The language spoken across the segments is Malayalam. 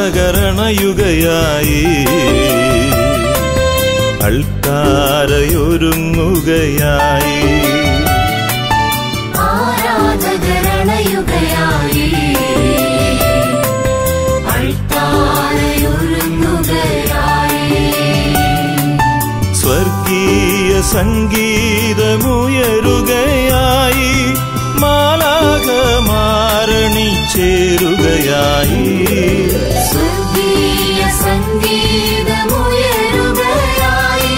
ആരാധകരണയുകയായി അൾത്താരയൊരുങ്ങുകയായി ആരാധകരണയുകയായി അൾത്താരയൊരുങ്ങുകയായി സ്വർഗീയ സംഗീതമുയരുകയായി മാലാകമാരണി ചേരുകയായി സ്വർഗീയ സംഗീതമുയരുകയായി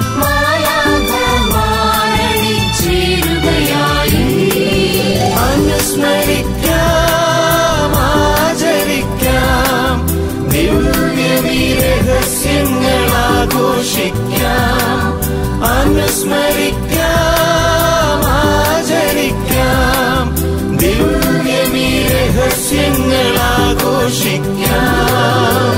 മാലാഖമാരണി ചേരുകയായി അനുസ്മരിക്കാം ആചരിക്കാം ദിവ്യമീ രഹസ്യങ്ങൾ ആഘോഷിക്കാം അനുസ്മരിക്കാം ആചരിക്കാം ദിവ്യമീ രഹസ്യങ്ങൾ ആഘോഷിക്കാം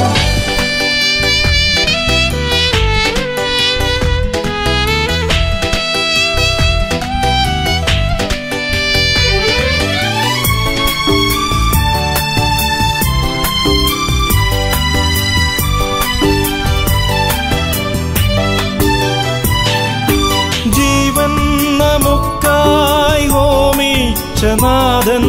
ജീവൻ നമുക്കായി ഹോമിച്ച നാഥൻ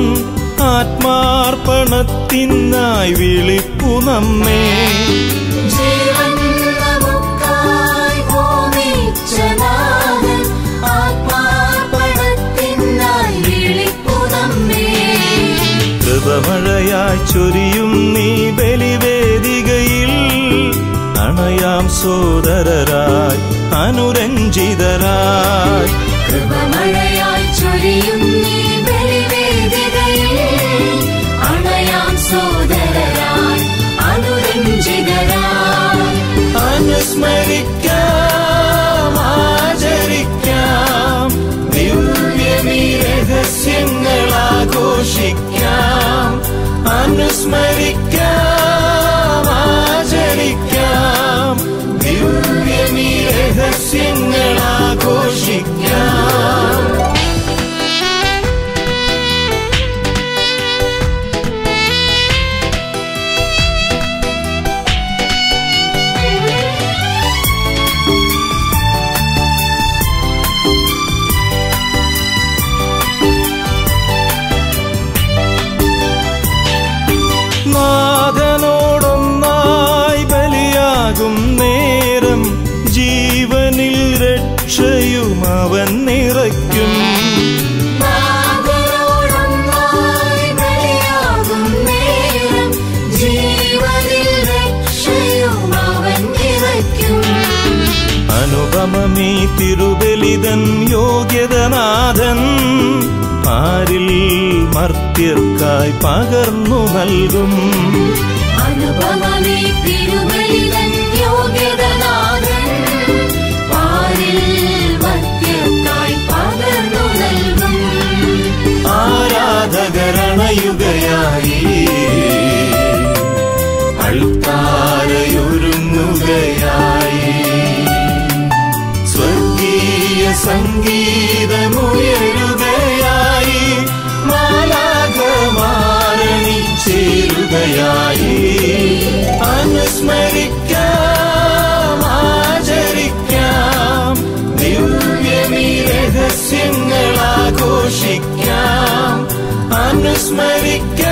ആത്മാർപ്പണത്തിനായി വിളിപ്പു നമ്മെ ജീവൻ നമുക്കായി ഹോമിച്ച നാഥൻ ആത്മാർപ്പണത്തിനായി വിളിപ്പു നമ്മെ കൃപമഴയായി ചൊരിയും നീ ബലിവേദികയിൽ അണയാം സോദരരായി അനുരഞ്ജിതരായി കൃപമഴയായി ചൊരിയും നീ ബലിവേദികയിൽ അണയാം സോദരരായി അനുരഞ്ജിതരായി അനുസ്മരിക്കാം ആചരിക്കാം ദിവ്യമീ രഹസ്യങ്ങൾ ആഘോഷിക്കാം അനുസ്മരിക്കാം ആചരിക്കാം ദിവ്യമീ രഹസ്യങ്ങൾ ആഘോഷിക്കാം നാഥനോടൊന്നായി ബലിയാകും നേരം ജീവനിൽ രക്ഷയും അവൻ നിറയ്ക്കും നാഥനോടൊന്നായി ബലിയാകും നേരം ജീവനിൽ രക്ഷയും അവൻ നിറയ്ക്കും അനുപമമീ തിരുബലിതൻ യോഗ്യതനാഥൻ ആരിൽ മർത്യർക്കായി പകർന്നു നൽകും അനുപമമേ തിരുവലിതൻ യോഗ്യതനാഥൻ പാരിൽ മധ്യത്തായി പകർന്നു നൽകും ആരാധകരണയുകയായി അൾത്താരയൊരുങ്ങുകയായി സ്വർഗീയ സംഗീതമുയരുകയായി മാലാകമാരണി ചേരുകയായി അനുസ്മരിക്കാം ആചരിക്കാം ദിവ്യമീ രഹസ്യങ്ങൾ ആഘോഷിക്കാം അനുസ്മരിക്കാം